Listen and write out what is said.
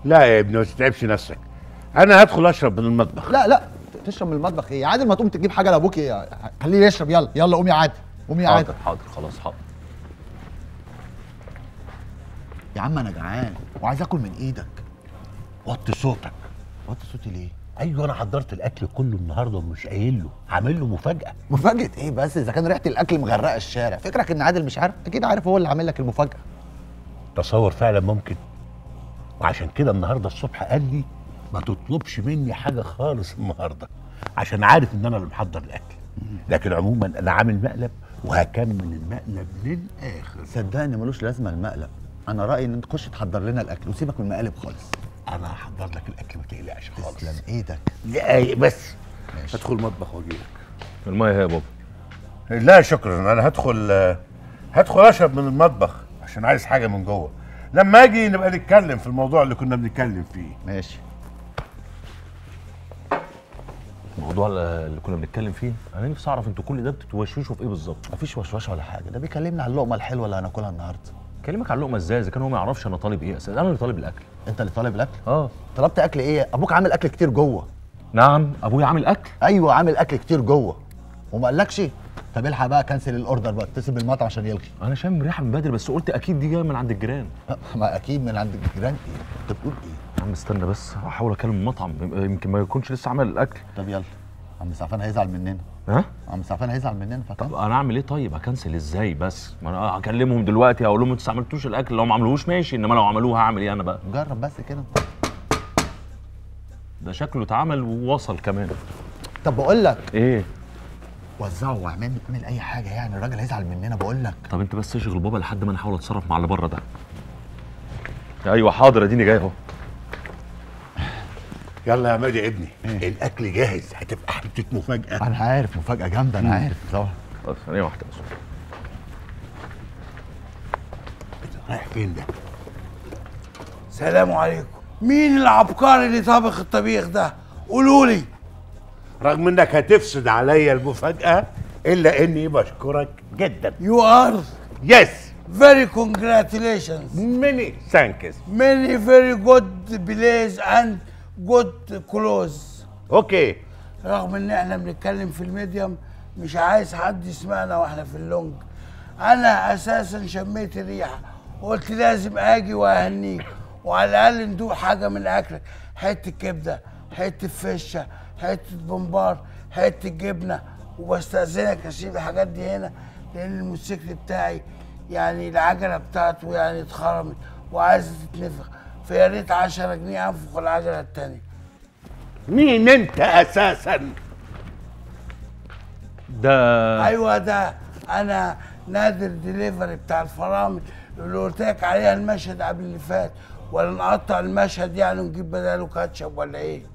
لا يا ابني ما تتعبش نفسك انا هدخل اشرب من المطبخ لا لا تشرب من المطبخ ايه يا عادل ما تقوم تجيب حاجه لابوك إيه؟ خليه يشرب يلا يلا قوم يا عادل قوم يا عادل حاضر حاضر خلاص حاضر يا عم انا جعان وعايز اكل من ايدك وطي صوتك وطي صوتي ليه ايوه انا حضرت الاكل كله النهارده ومش قايل له عامل له مفاجاه مفاجاه ايه بس اذا كان ريحه الاكل مغرقه الشارع فكرك ان عادل مش عارف اكيد عارف هو اللي عامل لك المفاجاه تصور فعلا ممكن وعشان كده النهارده الصبح قال لي ما تطلبش مني حاجه خالص النهارده عشان عارف ان انا اللي محضر الاكل لكن عموما انا عامل مقلب وهكمل المقلب للاخر صدقني ملوش لازمه المقلب انا رايي ان انت تخش تحضر لنا الاكل وسيبك من المقالب خالص انا هحضر لك الاكل ما تقلقش خالص تسلم ايدك دقايق بس ماشي هدخل المطبخ واجي لك الميه هي يا بابا لا شكرا انا هدخل هدخل اشرب من المطبخ عشان عايز حاجه من جوه لما اجي نبقى نتكلم في الموضوع اللي كنا بنتكلم فيه ماشي الموضوع اللي كنا بنتكلم فيه انا نفسي اعرف انتوا كل ده بتتوشوشوا في ايه بالظبط مفيش وشوشه ولا حاجه ده بيكلمنا على اللقمه الحلوه اللي هناكلها النهارده كلمك على اللقمه ازاي اذا كان هو ما يعرفش انا طالب ايه اساسا انا اللي طالب الاكل انت اللي طالب الاكل اه طلبت اكل ايه ابوك عامل اكل كتير جوه نعم ابويا عامل اكل ايوه عامل اكل كتير جوه وما قالكش طب الحق بقى كنسل الاوردر بقى اتصل بالمطعم عشان يلغي انا شامم ريحه من بدري بس قلت اكيد دي جايه من عند الجيران ما اكيد من عند الجيران ايه انت بتقول ايه يا عم استنى بس هحاول اكلم المطعم يمكن ما يكونش لسه عمل الاكل طب يلا عم سعفان هيزعل مننا ها عم سعفان هيزعل مننا فكان طب انا اعمل ايه طيب هكنسل ازاي بس ما انا هكلمهم دلوقتي هقول لهم انتوا ما عملتوش الاكل لو ما عملوهوش ماشي انما لو عملوه هعمل ايه انا بقى جرب بس كده ده شكله اتعمل ووصل كمان طب بقول لك ايه وزعه واعمل اعمل اي حاجه يعني الراجل هيزعل مننا بقول لك طب انت بس اشغل بابا لحد ما انا احاول اتصرف مع اللي بره ده ايوه حاضر اديني جاي اهو يلا يا مادي ابني إيه؟ الاكل جاهز هتبقى حته مفاجاه انا عارف مفاجاه جامده انا عارف طبعا بس ثانيه واحده بس رايح فين ده سلام عليكم مين العبقري اللي طبخ الطبيخ ده قولوا لي رغم انك هتفسد عليا المفاجاه الا اني بشكرك جدا يو ار يس very congratulations ماني ثانكس many very good plays and good clothes اوكي رغم ان احنا بنتكلم في الميديوم مش عايز حد يسمعنا واحنا في اللونج انا اساسا شميت الريحه وقلت لازم اجي واهنيك وعلى الاقل ندوق حاجه من اكلك حته كبده حته فشه حته بمبار حته جبنه وبستاذنك اسيب الحاجات دي هنا لان الموتوسيكل بتاعي يعني العجله بتاعته يعني اتخرمت وعايزه تتنفخ فيا ريت 10 جنيه انفخ العجله التانيه مين انت اساسا ده ايوه ده انا نادر ديليفري بتاع الفرامل اللي قلت لك عليها المشهد قبل اللي فات ولا نقطع المشهد يعني ونجيب بداله كاتشب ولا ايه